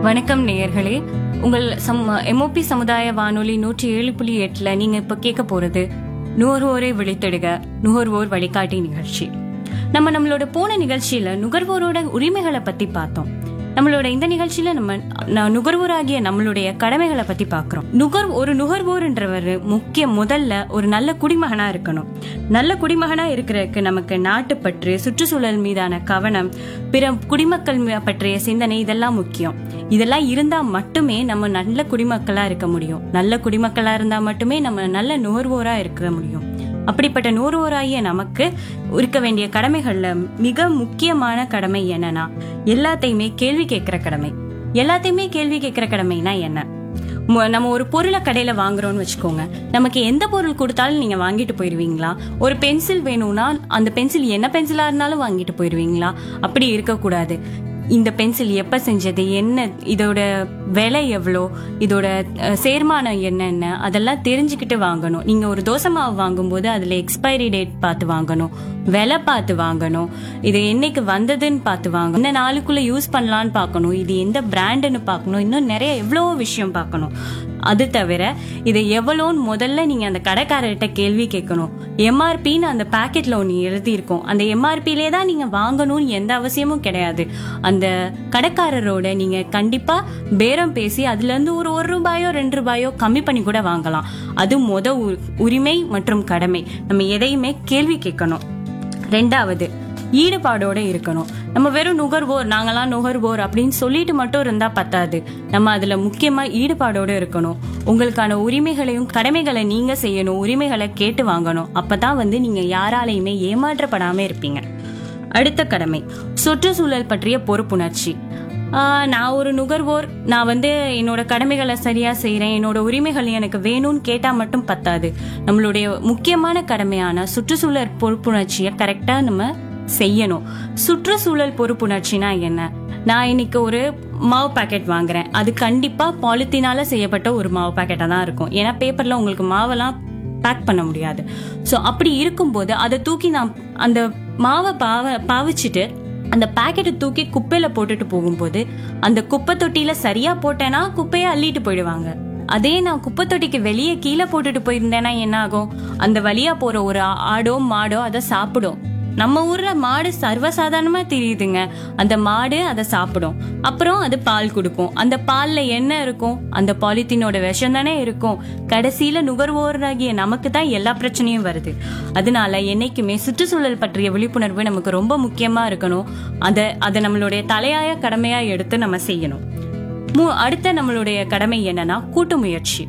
வணக்கம் நேயர்களே உங்கள் சம் எம்ஓபி சமுதாய வானொலி நூற்றி ஏழு புள்ளி எட்டுல நீங்க இப்ப கேட்க போறது நுகர்வோரை விழித்தெடுக நுகர்வோர் வழிகாட்டி நிகழ்ச்சி நம்ம நம்மளோட போன நிகழ்ச்சியில நுகர்வோரோட உரிமைகளை பத்தி பார்த்தோம் நம்மளோட இந்த நிகழ்ச்சியில நம்ம ந- நுகர்வோராகிய நம்மளுடைய கடமைகளை பத்தி பார்க்கிறோம் நுகர் ஒரு நுகர்வோர்ன்றவர் முக்கிய முதல்ல ஒரு நல்ல குடிமகனா இருக்கணும் நல்ல குடிமகனா இருக்கிறதுக்கு நமக்கு நாட்டுப்பற்று சுற்றுச்சூழல் மீதான கவனம் பிற குடிமக்கள் மீ- பற்றிய சிந்தனை இதெல்லாம் முக்கியம் இதெல்லாம் இருந்தா மட்டுமே நம்ம நல்ல குடிமக்களா இருக்க முடியும் நல்ல குடிமக்களா இருந்தா மட்டுமே நம்ம நல்ல நுகர்வோரா இருக்க முடியும் அப்படிப்பட்ட நுகர்வோராகிய நமக்கு இருக்க வேண்டிய கடமைகள்ல மிக முக்கியமான கடமை என்னன்னா எல்லாத்தையுமே கேள்வி கேட்கிற கடமை எல்லாத்தையுமே கேள்வி கேட்கிற கடமைனா என்ன மு- நம்ம ஒரு பொருளை கடையில வாங்குறோம்னு வச்சுக்கோங்க நமக்கு எந்த பொருள் கொடுத்தாலும் நீங்க வாங்கிட்டு போயிருவீங்களா ஒரு பென்சில் வேணும்னா அந்த பென்சில் என்ன பென்சிலா இருந்தாலும் வாங்கிட்டு போயிருவீங்களா அப்படி இருக்கக்கூடாது இந்த பென்சில் எப்ப செஞ்சது என்ன இதோட விலை எவ்வளோ இதோட அஹ், சேர்மானம் என்னென்ன அதெல்லாம் தெரிஞ்சுக்கிட்டு வாங்கணும் நீங்க ஒரு தோசை மாவு வாங்கும்போது அதுல எக்ஸ்பைரி டேட் பார்த்து வாங்கணும் விலை பார்த்து வாங்கணும் இது என்னைக்கு வந்ததுன்னு பார்த்து வாங்கணும் என்ன நாளுக்குள்ள யூஸ் பண்ணலான்னு பார்க்கணும் இது எந்த பிராண்டுன்னு பார்க்கணும் இன்னும் நிறைய எவ்வளோ விஷயம் பார்க்கணும் அது தவிர இது எவ்வளோன்னு முதல்ல நீங்க அந்த கடைக்காரர்கிட்ட கேள்வி கேட்கணும் எம்ஆர்பின்னு அந்த பாக்கெட்ல ஒன்று எழுதியிருக்கும் அந்த எம்ஆர்பிலே தான் நீங்க வாங்கணும்னு எந்த அவசியமும் கிடையாது அந்த கடைக்காரரோட நீங்க கண்டிப்பா பேரம் பேசி அதுல இருந்து ஒரு ஒரு ரூபாயோ ரெண்டு ரூபாயோ கம்மி பண்ணி கூட வாங்கலாம் அது முத உ- உரிமை மற்றும் கடமை நம்ம எதையுமே கேள்வி கேட்கணும் ரெண்டாவது ஈடுபாடோட இருக்கணும் நம்ம வெறும் நுகர்வோர் நாங்கெல்லாம் நுகர்வோர் அப்படின்னு சொல்லிட்டு மட்டும் இருந்தா பத்தாது நம்ம அதுல முக்கியமா ஈடுபாடோட இருக்கணும் உங்களுக்கான உரிமைகளையும் கடமைகளை நீங்க செய்யணும் உரிமைகளை கேட்டு வாங்கணும் அப்பதான் வந்து நீங்க யாராலையுமே ஏமாற்றப்படாம இருப்பீங்க அடுத்த கடமை சுற்றுச்சூழல் பற்றிய பொறுப்புணர்ச்சி ஆஹ் நான் ஒரு நுகர்வோர் நான் வந்து என்னோட கடமைகளை சரியா செய்றேன் என்னோட உரிமைகள் எனக்கு வேணும்னு கேட்டா மட்டும் பத்தாது நம்மளுடைய முக்கியமான கடமையான சுற்றுச்சூழல் பொறுப்புணர்ச்சியை கரெக்டா நம்ம செய்யணும் சுற்றுச்சூழல் பொறுப்புணர்ச்சினா என்ன நான் இன்னைக்கு ஒரு மாவு பாக்கெட் வாங்குறேன் அது கண்டிப்பா பாலித்தீனால செய்யப்பட்ட ஒரு மாவு பாக்கெட்டா தான் இருக்கும் ஏன்னா பேப்பர்ல உங்களுக்கு மாவெல்லாம் பேக் பண்ண முடியாது ஸோ அப்படி இருக்கும்போது அதை தூக்கி நான் அந்த மாவை பாவ பாவிச்சிட்டு அந்த பாக்கெட்டை தூக்கி குப்பையில போட்டுட்டு போகும்போது அந்த குப்பை தொட்டியில சரியா போட்டேன்னா குப்பையை அள்ளிட்டு போயிடுவாங்க அதே நான் குப்பை தொட்டிக்கு வெளியே கீழே போட்டுட்டு போயிருந்தேன்னா என்ன ஆகும் அந்த வழியா போற ஒரு ஆ- ஆடோ மாடோ அதை சாப்பிடும் நம்ம ஊர்ல மாடு சர்வசாதாரணமா தெரியுதுங்க அந்த மாடு அதை சாப்பிடும் அப்புறம் அது பால் கொடுக்கும் அந்த பால்ல என்ன இருக்கும் அந்த பாலித்தீனோட விஷம் தானே இருக்கும் கடைசியில நுகர்வோராகிய நமக்கு தான் எல்லா பிரச்சனையும் வருது அதனால என்னைக்குமே சுற்றுச்சூழல் பற்றிய விழிப்புணர்வு நமக்கு ரொம்ப முக்கியமா இருக்கணும் அதை அதை நம்மளுடைய தலையாய கடமையா எடுத்து நம்ம செய்யணும் மு- அடுத்த நம்மளுடைய கடமை என்னன்னா கூட்டு முயற்சி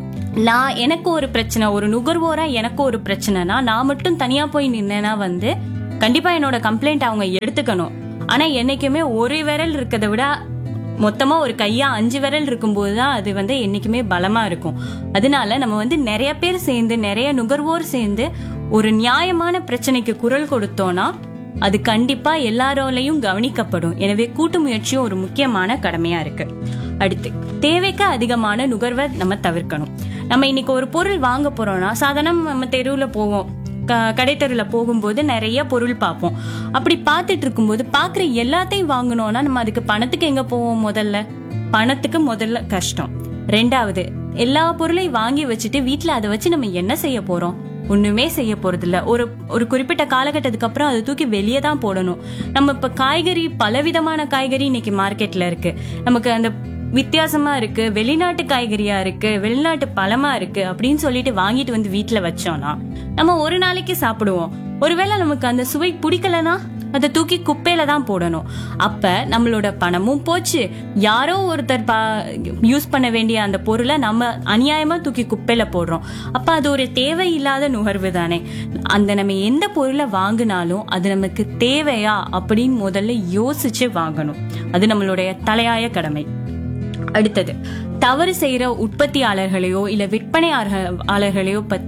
நான் எனக்கு ஒரு பிரச்சனை ஒரு நுகர்வோரா எனக்கு ஒரு பிரச்சனைனா நான் மட்டும் தனியா போய் நின்னேன்னா வந்து கண்டிப்பா என்னோட கம்ப்ளைண்ட் அவங்க எடுத்துக்கணும் ஆனா என்னைக்குமே ஒரு விரல் இருக்கிறத விட மொத்தமா ஒரு கையா அஞ்சு விரல் இருக்கும்போது தான் அது வந்து என்னைக்குமே பலமா இருக்கும் அதனால நம்ம வந்து நிறைய பேர் சேர்ந்து நிறைய நுகர்வோர் சேர்ந்து ஒரு நியாயமான பிரச்சனைக்கு குரல் கொடுத்தோம்னா அது கண்டிப்பா எல்லாரோலையும் கவனிக்கப்படும் எனவே கூட்டு முயற்சியும் ஒரு முக்கியமான கடமையா இருக்கு அடுத்து தேவைக்கு அதிகமான நுகர்வை நம்ம தவிர்க்கணும் நம்ம இன்னைக்கு ஒரு பொருள் வாங்க போறோம்னா சாதாரண நம்ம தெருவுல போவோம் க- கடைத்தெருவில் போகும்போது நிறைய பொருள் பார்ப்போம் அப்படி பார்த்துட்டு இருக்கும்போது பார்க்குற எல்லாத்தையும் வாங்கணும்னா நம்ம அதுக்கு பணத்துக்கு எங்க போவோம் முதல்ல பணத்துக்கு முதல்ல கஷ்டம் ரெண்டாவது எல்லா பொருளையும் வாங்கி வச்சுட்டு வீட்ல அதை வச்சு நம்ம என்ன செய்ய போறோம் ஒண்ணுமே செய்ய போறது இல்ல ஒரு ஒரு குறிப்பிட்ட காலகட்டத்துக்கு அப்புறம் அதை தூக்கி வெளியே தான் போடணும் நம்ம இப்ப காய்கறி பலவிதமான காய்கறி இன்னைக்கு மார்க்கெட்ல இருக்கு நமக்கு அந்த வித்தியாசமா இருக்கு வெளிநாட்டு காய்கறியா இருக்கு வெளிநாட்டு பழமா இருக்கு அப்படின்னு சொல்லிட்டு வாங்கிட்டு வந்து வீட்ல வச்சோம்னா நம்ம ஒரு நாளைக்கு சாப்பிடுவோம் ஒருவேளை நமக்கு அந்த சுவை பிடிக்கலனா அதை தூக்கி குப்பையில தான் போடணும் அப்ப நம்மளோட பணமும் போச்சு யாரோ ஒருத்தர் யூஸ் பண்ண வேண்டிய அந்த பொருளை நம்ம அநியாயமா தூக்கி குப்பையில போடுறோம் அப்ப அது ஒரு தேவையில்லாத நுகர்வு தானே அந்த நம்ம எந்த பொருளை வாங்கினாலும் அது நமக்கு தேவையா அப்படின்னு முதல்ல யோசிச்சு வாங்கணும் அது நம்மளுடைய தலையாய கடமை அடுத்தது தவறு செய்யற உற்பத்தியாளர்களையோ இல்ல விற்பனையாளர்களையோ பத்தி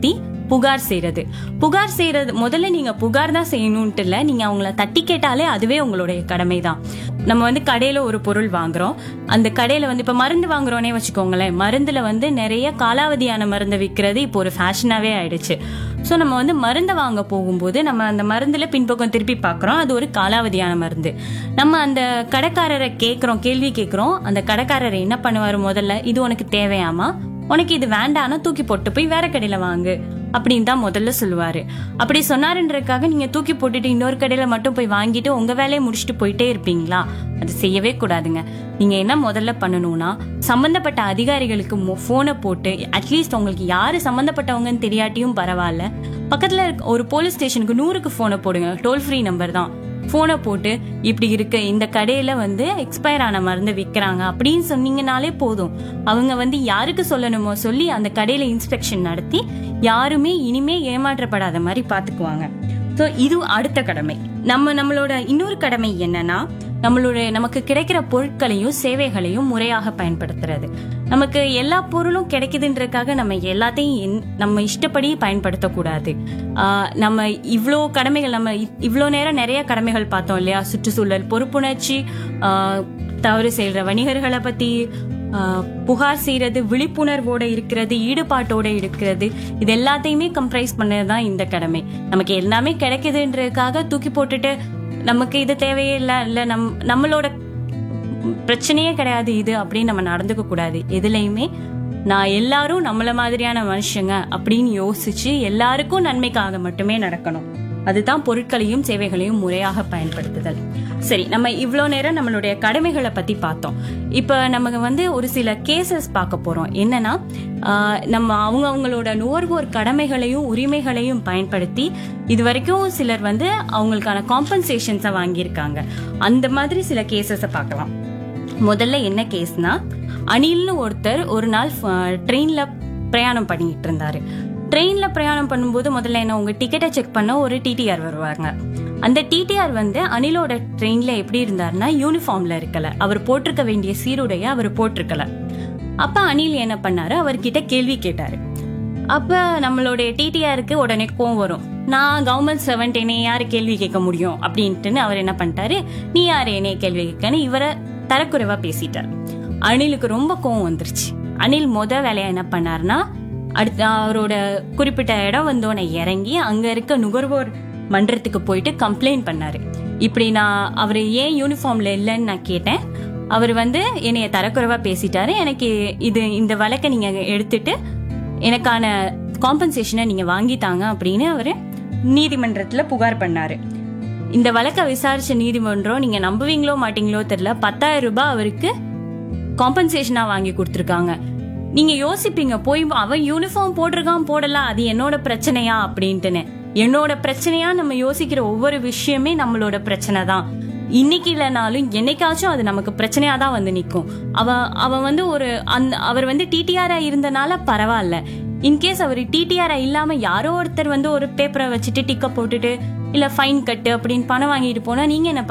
புகார் செய்யறது புகார் செய்யறது முதல்ல நீங்க புகார் தான் செய்யணும்ட்டு இல்ல நீங்க அவங்கள தட்டி கேட்டாலே அதுவே உங்களுடைய கடமை தான் நம்ம வந்து கடையில ஒரு பொருள் வாங்குறோம் அந்த கடையில வந்து இப்ப மருந்து வாங்குறோன்னே வச்சுக்கோங்களேன் மருந்துல வந்து நிறைய காலாவதியான மருந்து விற்கிறது இப்போ ஒரு ஃபேஷனாவே ஆயிடுச்சு ஸோ நம்ம வந்து மருந்தை வாங்க போகும்போது நம்ம அந்த மருந்துல பின்பக்கம் திருப்பி பார்க்குறோம் அது ஒரு காலாவதியான மருந்து நம்ம அந்த கடைக்காரரை கேட்குறோம் கேள்வி கேட்குறோம் அந்த கடைக்காரர் என்ன பண்ணுவார் முதல்ல இது உனக்கு தேவையாமா உனக்கு இது வேண்டாம்னா தூக்கி போட்டு போய் வேற கடையில வாங்கு அப்படின்னு தான் முதல்ல சொல்லுவாரு அப்படி சொன்னாருன்றதுக்காக நீங்க தூக்கி போட்டுட்டு இன்னொரு கடையில மட்டும் போய் வாங்கிட்டு உங்க வேலையை முடிச்சுட்டு போயிட்டே இருப்பீங்களா அது செய்யவே கூடாதுங்க நீங்க என்ன முதல்ல பண்ணணும்னா சம்பந்தப்பட்ட அதிகாரிகளுக்கு போனை போட்டு அட்லீஸ்ட் உங்களுக்கு யாரு சம்பந்தப்பட்டவங்கன்னு தெரியாட்டியும் பரவாயில்ல பக்கத்துல இருக்க ஒரு போலீஸ் ஸ்டேஷனுக்கு நூறுக்கு போனை போடுங்க டோல் ஃப்ரீ நம்பர் தான் போனை போட்டு இப்படி இருக்கு இந்த கடையில வந்து எக்ஸ்பயர் ஆன மருந்து விற்கிறாங்க அப்படின்னு சொன்னீங்கனாலே போதும் அவங்க வந்து யாருக்கு சொல்லணுமோ சொல்லி அந்த கடையில இன்ஸ்பெக்ஷன் நடத்தி யாருமே இனிமே ஏமாற்றப்படாத மாதிரி பாத்துக்குவாங்க ஸோ இது அடுத்த கடமை நம்ம நம்மளோட இன்னொரு கடமை என்னன்னா நம்மளுடைய நமக்கு கிடைக்கிற பொருட்களையும் சேவைகளையும் முறையாக பயன்படுத்துறது நமக்கு எல்லா பொருளும் கிடைக்குதுன்றதுக்காக நம்ம எல்லாத்தையும் என்- நம்ம இஷ்டப்படி பயன்படுத்தக்கூடாது ஆஹ் நம்ம இவ்வளோ கடமைகள் நம்ம இ- இவ்வளோ நேரம் நிறைய கடமைகள் பார்த்தோம் இல்லையா சுற்றுச்சூழல் பொறுப்புணர்ச்சி ஆஹ் தவறு செய்யற வணிகர்களை பத்தி ஆஹ் புகார் செய்யறது விழிப்புணர்வோட இருக்கிறது ஈடுபாட்டோட இருக்கிறது இது எல்லாத்தையுமே கம்ப்ரைஸ் பண்ணது தான் இந்த கடமை நமக்கு எல்லாமே கிடைக்குதுன்றதுக்காக தூக்கி போட்டுட்டு நமக்கு இது தேவையே இல்லை இல்லை நம் நம்மளோட பிரச்சனையே கிடையாது இது அப்படின்னு நம்ம நடந்துக்க கூடாது எதுலையுமே நான் எல்லாரும் நம்மள மாதிரியான மனுஷங்க அப்படின்னு யோசிச்சு எல்லாருக்கும் நன்மைக்காக மட்டுமே நடக்கணும் அதுதான் பொருட்களையும் சேவைகளையும் முறையாக பயன்படுத்துதல் சரி நம்ம இவ்வளோ நேரம் நம்மளுடைய கடமைகளை பத்தி பார்த்தோம் இப்போ நமக்கு வந்து ஒரு சில கேசஸ் பார்க்க போறோம் என்னன்னா ஆஹ், நம்ம அவங்க அவங்களோட நுகர்வோர் கடமைகளையும் உரிமைகளையும் பயன்படுத்தி இது வரைக்கும் சிலர் வந்து அவங்களுக்கான காம்பன்சேஷன்ஸை வாங்கியிருக்காங்க அந்த மாதிரி சில கேசஸை பார்க்கலாம் முதல்ல என்ன கேஸ்னா அனில்னு ஒருத்தர் ஒரு நாள் ட்ரெயின்ல பிரயாணம் பண்ணிட்டு இருந்தாரு ட்ரெயின்ல பிரயாணம் பண்ணும்போது முதல்ல என்ன உங்க டிக்கெட்டை செக் பண்ண ஒரு டிடிஆர் வருவாங்க அந்த டிடிஆர் வந்து அனிலோட ட்ரெயின்ல எப்படி இருந்தாருன்னா யூனிஃபார்ம்ல இருக்கல அவர் போட்டிருக்க வேண்டிய சீருடைய அவர் போட்டிருக்கல அப்ப அனில் என்ன பண்ணாரு அவர்கிட்ட கேள்வி கேட்டாரு அப்ப நம்மளுடைய டிடிஆருக்கு உடனே கோவம் வரும் நான் கவர்மெண்ட் சர்வெண்ட் என்னை யாரு கேள்வி கேட்க முடியும் அப்படின்ட்டுன்னு அவர் என்ன பண்ணிட்டாரு நீ யாரு என்னைய கேள்வி கேட்கன்னு இவரை தரக்குறைவா பேசிட்டார் அனிலுக்கு ரொம்ப கோவம் வந்துருச்சு அனில் முத வேலையா என்ன பண்ணாருன்னா அடுத்து அவரோட குறிப்பிட்ட இடம் வந்தோடனே இறங்கி அங்க இருக்க நுகர்வோர் மன்றத்துக்கு போயிட்டு கம்ப்ளைண்ட் பண்ணாரு இப்படி நான் அவர் ஏன் யூனிஃபார்ம்ல இல்லைன்னு நான் கேட்டேன் அவர் வந்து என்னைய தரக்குறைவா பேசிட்டாரு எனக்கு இது இந்த வழக்கை நீங்க எடுத்துட்டு எனக்கான காம்பன்சேஷனை நீங்க வாங்கித்தாங்க அப்படின்னு அவரு நீதிமன்றத்துல புகார் பண்ணாரு இந்த வழக்கை விசாரிச்ச நீதிமன்றம் நீங்க நம்புவீங்களோ மாட்டீங்களோ தெரியல பத்தாயிரம் ரூபாய் அவருக்கு காம்பன்சேஷனா வாங்கி கொடுத்துருக்காங்க நீங்க யோசிப்பீங்க போய் அவன் யூனிஃபார்ம் போட்டிருக்கான் போடல அது என்னோட பிரச்சனையா அப்படின்ட்டுன்னு என்னோட பிரச்சனையா நம்ம யோசிக்கிற ஒவ்வொரு விஷயமே நம்மளோட பிரச்சனை தான் இன்னைக்கு இல்லைனாலும் என்னைக்காச்சும் அது நமக்கு பிரச்சனையா தான் வந்து நிற்கும் அவன் அவன் வந்து ஒரு அந்த அவர் வந்து டிடிஆரா இருந்தனால பரவாயில்ல இன்கேஸ் அவர் டிடிஆரா இல்லாம யாரோ ஒருத்தர் வந்து ஒரு பேப்பரை வச்சுட்டு டிக்க போட்டுட்டு இல்ல ஃபைன் கட்டு அப்படின்னு பணம் வாங்கிட்டு போனா நீங்க என்ன